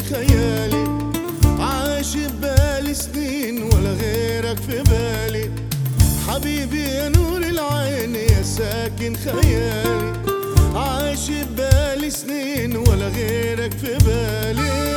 خيالي عايش ببالي سنين ولا غيرك في بالي حبيبي يا نور العين يا ساكن خيالي عايش ببالي سنين ولا غيرك في بالي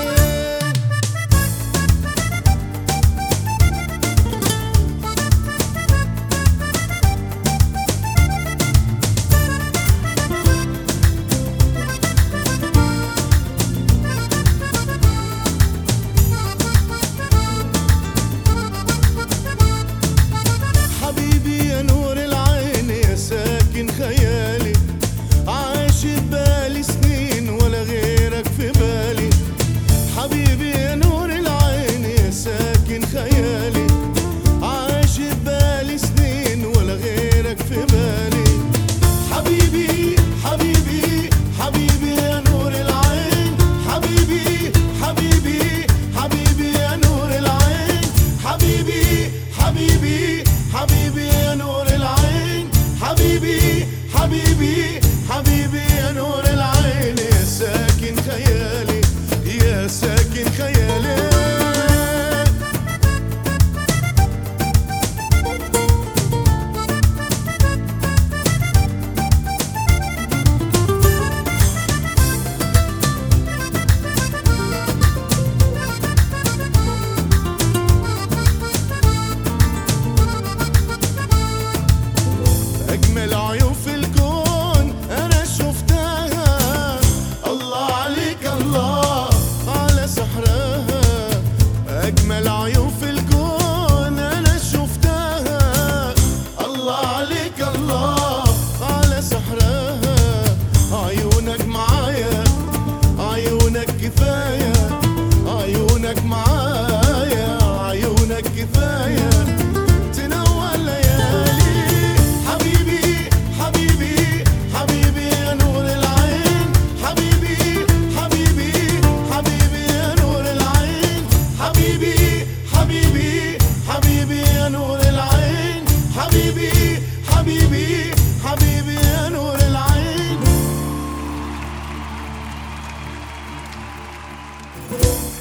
حبيبي يا نور العين يا ساكن خيالي عايش ببالي سنين ولا غيرك في بالي حبيبي يا نور العين يا ساكن خيالي عايش ببالي سنين ولا غيرك في بالي حبيبي حبيبي حبيبي يا نور العين حبيبي حبيبي حبيبي يا نور العين حبيبي حبيبي حبيبي يا نور العين حبيبي حبيبي حبيبي يا نور العين يا ساكن خيالي يا ساكن خيالي أجمل عيون في الكون أنا شفتها الله عليك الله على سحرها أجمل عيون في الكون أنا شفتها الله عليك الله على سحرها عيونك معايا عيونك كفاية عيونك معايا عيونك كفاية تنور ليالي حبيبي حبيبي حبيبي يا نور العين حبيبي حبيبي حبيبي يا نور العين حبيبي حبيبي حبيبي يا نور العين حبيبي حبيبي حبيبي يا نور العين